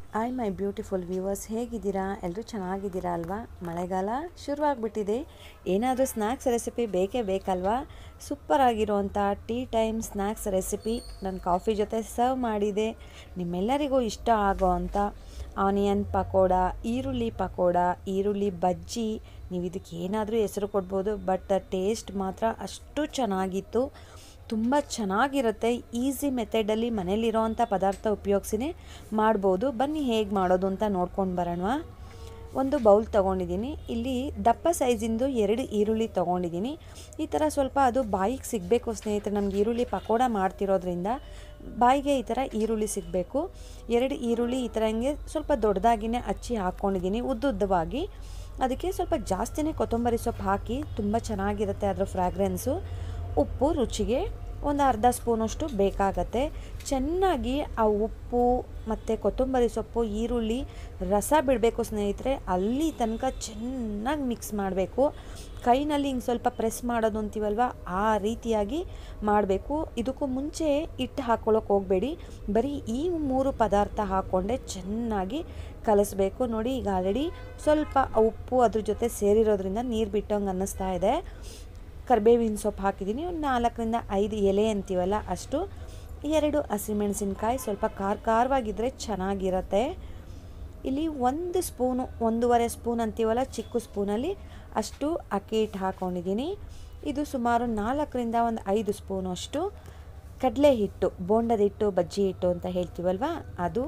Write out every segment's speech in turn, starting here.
hi my beautiful viewers ಹೇಗಿದ್ದೀರಾ ಎಲ್ಲರೂ ಚೆನ್ನಾಗಿದ್ದೀರಾ ಅಲ್ವಾ ಮಳೆಗಾಲ ಶುರುವಾಗ್ಬಿಟ್ಟಿದೆ ಏನಾದರೂ ಸ್ನ್ಯಾಕ್ಸ್ ರೆಸಿಪಿ ಬೇಕೇ ಬೇಕಲ್ವಾ ಸೂಪರ್ ಆಗಿರೋವಂಥ ಟೀ ಟೈಮ್ ಸ್ನ್ಯಾಕ್ಸ್ ರೆಸಿಪಿ ನಾನು ಕಾಫಿ ಜೊತೆ ಸರ್ವ್ ಮಾಡಿದೆ ನಿಮ್ಮೆಲ್ಲರಿಗೂ ಇಷ್ಟ ಆಗೋ ಅಂಥ ಆನಿಯನ್ ಪಕೋಡ ಈರುಳ್ಳಿ ಪಕೋಡ ಈರುಳ್ಳಿ ಬಜ್ಜಿ ನೀವು ಇದಕ್ಕೆ ಏನಾದರೂ ಹೆಸರು ಕೊಡ್ಬೋದು ಬಟ್ ಟೇಸ್ಟ್ ಮಾತ್ರ ಅಷ್ಟು ಚೆನ್ನಾಗಿತ್ತು ತುಂಬ ಚೆನ್ನಾಗಿರುತ್ತೆ ಈಸಿ ಮೆಥಡಲ್ಲಿ ಮನೇಲಿರೋವಂಥ ಪದಾರ್ಥ ಉಪಯೋಗಿಸಿನೇ ಮಾಡ್ಬೋದು ಬನ್ನಿ ಹೇಗೆ ಮಾಡೋದು ಅಂತ ನೋಡ್ಕೊಂಡು ಬರೋಣ ಒಂದು ಬೌಲ್ ತೊಗೊಂಡಿದ್ದೀನಿ ಇಲ್ಲಿ ದಪ್ಪ ಸೈಜಿಂದು ಎರಡು ಈರುಳ್ಳಿ ತೊಗೊಂಡಿದ್ದೀನಿ ಈ ಥರ ಸ್ವಲ್ಪ ಅದು ಬಾಯಿಗೆ ಸಿಗಬೇಕು ಸ್ನೇಹಿತರೆ ನಮ್ಗೆ ಈರುಳ್ಳಿ ಪಕೋಡ ಮಾಡ್ತಿರೋದ್ರಿಂದ ಬಾಯಿಗೆ ಈ ಥರ ಈರುಳ್ಳಿ ಸಿಗಬೇಕು ಎರಡು ಈರುಳ್ಳಿ ಈ ಥರ ಹಿಂಗೆ ಸ್ವಲ್ಪ ದೊಡ್ಡದಾಗಿನೇ ಹಚ್ಚಿ ಹಾಕ್ಕೊಂಡಿದ್ದೀನಿ ಉದ್ದುದ್ದವಾಗಿ ಅದಕ್ಕೆ ಸ್ವಲ್ಪ ಜಾಸ್ತಿನೇ ಕೊತ್ತಂಬರಿ ಸೊಪ್ಪು ಹಾಕಿ ತುಂಬ ಚೆನ್ನಾಗಿರುತ್ತೆ ಅದರ ಫ್ರಾಗ್ರೆನ್ಸು ಉಪ್ಪು ರುಚಿಗೆ ಒಂದು ಅರ್ಧ ಸ್ಪೂನಷ್ಟು ಬೇಕಾಗತ್ತೆ ಚೆನ್ನಾಗಿ ಆ ಉಪ್ಪು ಮತ್ತು ಕೊತ್ತಂಬರಿ ಸೊಪ್ಪು ಈರುಳ್ಳಿ ರಸ ಬಿಡಬೇಕು ಸ್ನೇಹಿತರೆ ಅಲ್ಲಿ ತನಕ ಚೆನ್ನಾಗಿ ಮಿಕ್ಸ್ ಮಾಡಬೇಕು ಕೈನಲ್ಲಿ ಹಿಂಗೆ ಸ್ವಲ್ಪ ಪ್ರೆಸ್ ಮಾಡೋದು ಅಂತೀವಲ್ವ ಆ ರೀತಿಯಾಗಿ ಮಾಡಬೇಕು ಇದಕ್ಕೂ ಮುಂಚೆ ಹಿಟ್ಟು ಹಾಕ್ಕೊಳ್ಳೋಕೆ ಹೋಗಬೇಡಿ ಬರೀ ಈ ಮೂರು ಪದಾರ್ಥ ಹಾಕ್ಕೊಂಡೆ ಚೆನ್ನಾಗಿ ಕಲಿಸ್ಬೇಕು ನೋಡಿ ಈಗ ಆಲ್ರೆಡಿ ಸ್ವಲ್ಪ ಉಪ್ಪು ಅದ್ರ ಜೊತೆ ಸೇರಿರೋದ್ರಿಂದ ನೀರು ಬಿಟ್ಟಂಗೆ ಅನ್ನಿಸ್ತಾ ಇದೆ ಕರಿಬೇವಿನ ಸೊಪ್ಪು ಹಾಕಿದ್ದೀನಿ ಒಂದು ನಾಲ್ಕರಿಂದ ಐದು ಎಲೆ ಅಂತೀವಲ್ಲ ಅಷ್ಟು ಎರಡು ಹಸಿಮೆಣಸಿನ್ಕಾಯಿ ಸ್ವಲ್ಪ ಖಾರ ಖಾರವಾಗಿದ್ದರೆ ಚೆನ್ನಾಗಿರುತ್ತೆ ಇಲ್ಲಿ ಒಂದು ಸ್ಪೂನು ಒಂದೂವರೆ ಸ್ಪೂನ್ ಅಂತೀವಲ್ಲ ಚಿಕ್ಕ ಸ್ಪೂನಲ್ಲಿ ಅಷ್ಟು ಅಕ್ಕಿ ಹಿಟ್ಟು ಹಾಕ್ಕೊಂಡಿದ್ದೀನಿ ಇದು ಸುಮಾರು ನಾಲ್ಕರಿಂದ ಒಂದು ಐದು ಸ್ಪೂನು ಅಷ್ಟು ಕಡಲೆ ಹಿಟ್ಟು ಬೋಂಡದ ಹಿಟ್ಟು ಬಜ್ಜಿ ಹಿಟ್ಟು ಅಂತ ಹೇಳ್ತೀವಲ್ವ ಅದು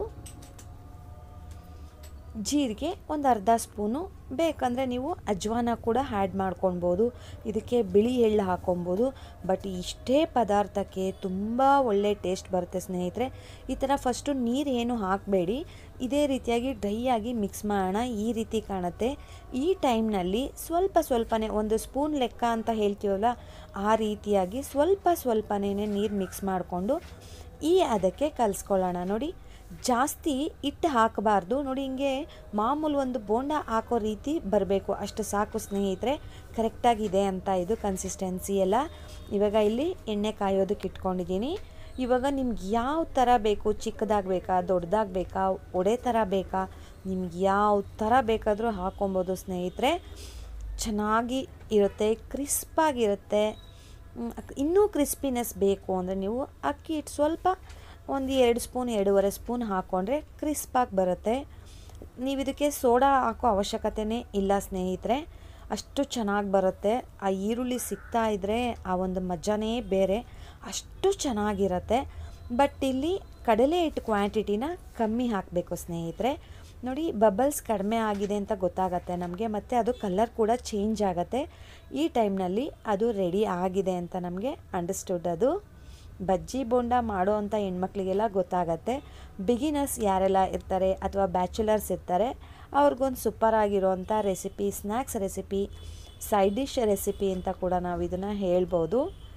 ಜೀರಿಗೆ ಒಂದು ಅರ್ಧ ಸ್ಪೂನು ಬೇಕಂದರೆ ನೀವು ಅಜ್ವಾನ ಕೂಡ ಆ್ಯಡ್ ಮಾಡ್ಕೊಳ್ಬೋದು ಇದಕ್ಕೆ ಬಿಳಿ ಎಳ್ಳು ಹಾಕೊಬೋದು ಬಟ್ ಇಷ್ಟೇ ಪದಾರ್ಥಕ್ಕೆ ತುಂಬ ಒಳ್ಳೆ ಟೇಸ್ಟ್ ಬರುತ್ತೆ ಸ್ನೇಹಿತರೆ ಈ ಥರ ಫಸ್ಟು ನೀರು ಏನು ಹಾಕಬೇಡಿ ಇದೇ ರೀತಿಯಾಗಿ ಡ್ರೈ ಆಗಿ ಮಿಕ್ಸ್ ಮಾಡೋಣ ಈ ರೀತಿ ಕಾಣುತ್ತೆ ಈ ಟೈಮ್ನಲ್ಲಿ ಸ್ವಲ್ಪ ಸ್ವಲ್ಪನೇ ಒಂದು ಸ್ಪೂನ್ ಲೆಕ್ಕ ಅಂತ ಹೇಳ್ತೀವಲ್ಲ ಆ ರೀತಿಯಾಗಿ ಸ್ವಲ್ಪ ಸ್ವಲ್ಪನೇ ನೀರು ಮಿಕ್ಸ್ ಮಾಡಿಕೊಂಡು ಈ ಅದಕ್ಕೆ ಕಲಿಸ್ಕೊಳ್ಳೋಣ ನೋಡಿ ಜಾಸ್ತಿ ಹಿಟ್ಟು ಹಾಕಬಾರ್ದು ನೋಡಿ ಹಿಂಗೆ ಮಾಮೂಲು ಒಂದು ಬೋಂಡ ಹಾಕೋ ರೀತಿ ಬರಬೇಕು ಅಷ್ಟು ಸಾಕು ಸ್ನೇಹಿತರೆ ಕರೆಕ್ಟಾಗಿದೆ ಅಂತ ಇದು ಕನ್ಸಿಸ್ಟೆನ್ಸಿ ಎಲ್ಲ ಇವಾಗ ಇಲ್ಲಿ ಎಣ್ಣೆ ಕಾಯೋದಕ್ಕೆ ಇಟ್ಕೊಂಡಿದ್ದೀನಿ ಇವಾಗ ನಿಮ್ಗೆ ಯಾವ ಥರ ಬೇಕು ಚಿಕ್ಕದಾಗಿ ಬೇಕಾ ದೊಡ್ಡದಾಗಿ ಬೇಕಾ ಒಡೆ ಥರ ಬೇಕಾ ನಿಮ್ಗೆ ಯಾವ ಥರ ಬೇಕಾದರೂ ಹಾಕೊಬೋದು ಸ್ನೇಹಿತರೆ ಚೆನ್ನಾಗಿ ಇರುತ್ತೆ ಕ್ರಿಸ್ಪಾಗಿರುತ್ತೆ ಇನ್ನೂ ಕ್ರಿಸ್ಪಿನೆಸ್ ಬೇಕು ಅಂದರೆ ನೀವು ಅಕ್ಕಿ ಹಿಟ್ಟು ಸ್ವಲ್ಪ ಒಂದು ಎರಡು ಸ್ಪೂನ್ ಎರಡೂವರೆ ಸ್ಪೂನ್ ಹಾಕ್ಕೊಂಡ್ರೆ ಕ್ರಿಸ್ಪಾಗಿ ಬರುತ್ತೆ ನೀವು ಇದಕ್ಕೆ ಸೋಡಾ ಹಾಕೋ ಅವಶ್ಯಕತೆಯೇ ಇಲ್ಲ ಸ್ನೇಹಿತರೆ ಅಷ್ಟು ಚೆನ್ನಾಗಿ ಬರುತ್ತೆ ಆ ಈರುಳ್ಳಿ ಸಿಗ್ತಾ ಇದ್ದರೆ ಆ ಒಂದು ಮಜಾನೇ ಬೇರೆ ಅಷ್ಟು ಚೆನ್ನಾಗಿರುತ್ತೆ ಬಟ್ ಇಲ್ಲಿ ಕಡಲೆ ಹಿಟ್ಟು ಕ್ವಾಂಟಿಟಿನ ಕಮ್ಮಿ ಹಾಕಬೇಕು ಸ್ನೇಹಿತರೆ ನೋಡಿ ಬಬಲ್ಸ್ ಕಡಿಮೆ ಆಗಿದೆ ಅಂತ ಗೊತ್ತಾಗತ್ತೆ ನಮಗೆ ಮತ್ತು ಅದು ಕಲರ್ ಕೂಡ ಚೇಂಜ್ ಆಗುತ್ತೆ ಈ ಟೈಮ್ನಲ್ಲಿ ಅದು ರೆಡಿ ಆಗಿದೆ ಅಂತ ನಮಗೆ ಅಂಡರ್ಸ್ಟುಡ್ ಅದು ಬಜ್ಜಿ ಬೋಂಡ ಮಾಡೋ ಅಂಥ ಹೆಣ್ಮಕ್ಳಿಗೆಲ್ಲ ಗೊತ್ತಾಗತ್ತೆ ಬಿಗಿನರ್ಸ್ ಯಾರೆಲ್ಲ ಇರ್ತಾರೆ ಅಥವಾ ಬ್ಯಾಚುಲರ್ಸ್ ಇರ್ತಾರೆ ಅವ್ರಿಗೊಂದು ಸೂಪರ್ ಆಗಿರೋವಂಥ recipe snacks recipe side dish recipe ಅಂತ ಕೂಡ ನಾವು ಇದನ್ನು ಹೇಳ್ಬೋದು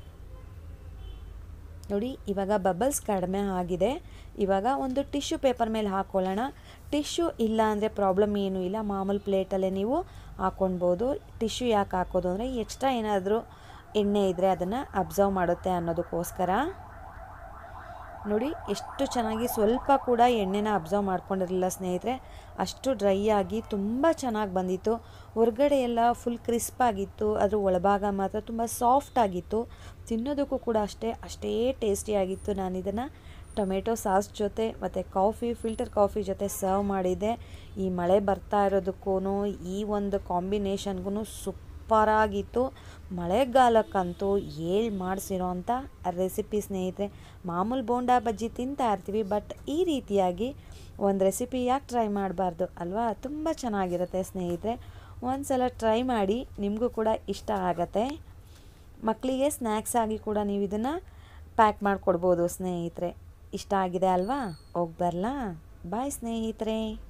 ನೋಡಿ ಇವಾಗ ಬಬಲ್ಸ್ ಕಡಿಮೆ ಆಗಿದೆ ಇವಾಗ ಒಂದು ಟಿಶ್ಯೂ ಪೇಪರ್ ಮೇಲೆ ಹಾಕ್ಕೊಳ್ಳೋಣ ಟಿಶ್ಯೂ ಇಲ್ಲ ಅಂದರೆ ಪ್ರಾಬ್ಲಮ್ ಏನೂ ಇಲ್ಲ ಮಾಮೂಲು ಪ್ಲೇಟಲ್ಲೇ ನೀವು ಹಾಕ್ಕೊಳ್ಬೋದು ಟಿಶ್ಯೂ ಯಾಕೆ ಹಾಕೋದು ಅಂದರೆ ಎಕ್ಸ್ಟ್ರಾ ಏನಾದರೂ ಎಣ್ಣೆ ಇದ್ದರೆ ಅದನ್ನು ಅಬ್ಸರ್ವ್ ಮಾಡುತ್ತೆ ಅನ್ನೋದಕ್ಕೋಸ್ಕರ ನೋಡಿ ಎಷ್ಟು ಚೆನ್ನಾಗಿ ಸ್ವಲ್ಪ ಕೂಡ ಎಣ್ಣೆನ ಅಬ್ಸರ್ವ್ ಮಾಡ್ಕೊಂಡಿರಲಿಲ್ಲ ಸ್ನೇಹಿತರೆ ಅಷ್ಟು ಡ್ರೈ ಆಗಿ ತುಂಬ ಚೆನ್ನಾಗಿ ಬಂದಿತ್ತು ಹೊರಗಡೆ ಎಲ್ಲ ಫುಲ್ ಕ್ರಿಸ್ಪ್ ಆಗಿತ್ತು ಅದ್ರ ಒಳಭಾಗ ಮಾತ್ರ ತುಂಬ ಸಾಫ್ಟ್ ಆಗಿತ್ತು ತಿನ್ನೋದಕ್ಕೂ ಕೂಡ ಅಷ್ಟೇ ಅಷ್ಟೇ ಟೇಸ್ಟಿಯಾಗಿತ್ತು ನಾನು ಇದನ್ನು ಟೊಮೆಟೊ ಸಾಸ್ ಜೊತೆ ಮತ್ತು ಕಾಫಿ ಫಿಲ್ಟರ್ ಕಾಫಿ ಜೊತೆ ಸರ್ವ್ ಮಾಡಿದ್ದೆ ಈ ಮಳೆ ಬರ್ತಾ ಇರೋದಕ್ಕೂ ಈ ಒಂದು ಕಾಂಬಿನೇಷನ್ಗೂ ಸೂಪರಾಗಿತ್ತು ಮಳೆಗಾಲಕ್ಕಂತೂ ಏಳು ಮಾಡಿಸಿರೋ ಅಂಥ ರೆಸಿಪಿ ಸ್ನೇಹಿತರೆ ಮಾಮೂಲು ಬೋಂಡಾ ಬಜ್ಜಿ ತಿಂತಾ ಇರ್ತೀವಿ ಬಟ್ ಈ ರೀತಿಯಾಗಿ ಒಂದು ರೆಸಿಪಿ ಯಾಕೆ ಟ್ರೈ ಮಾಡಬಾರ್ದು ಅಲ್ವಾ ತುಂಬ ಚೆನ್ನಾಗಿರುತ್ತೆ ಸ್ನೇಹಿತರೆ ಒಂದು ಸಲ ಟ್ರೈ ಮಾಡಿ ನಿಮಗೂ ಕೂಡ ಇಷ್ಟ ಆಗತ್ತೆ ಮಕ್ಕಳಿಗೆ ಸ್ನ್ಯಾಕ್ಸ್ ಆಗಿ ಕೂಡ ನೀವು ಇದನ್ನು ಪ್ಯಾಕ್ ಮಾಡಿಕೊಡ್ಬೋದು ಸ್ನೇಹಿತರೆ ಇಷ್ಟ ಆಗಿದೆ ಅಲ್ವಾ ಹೋಗಿ ಬರಲಾ ಬಾಯ್ ಸ್ನೇಹಿತರೆ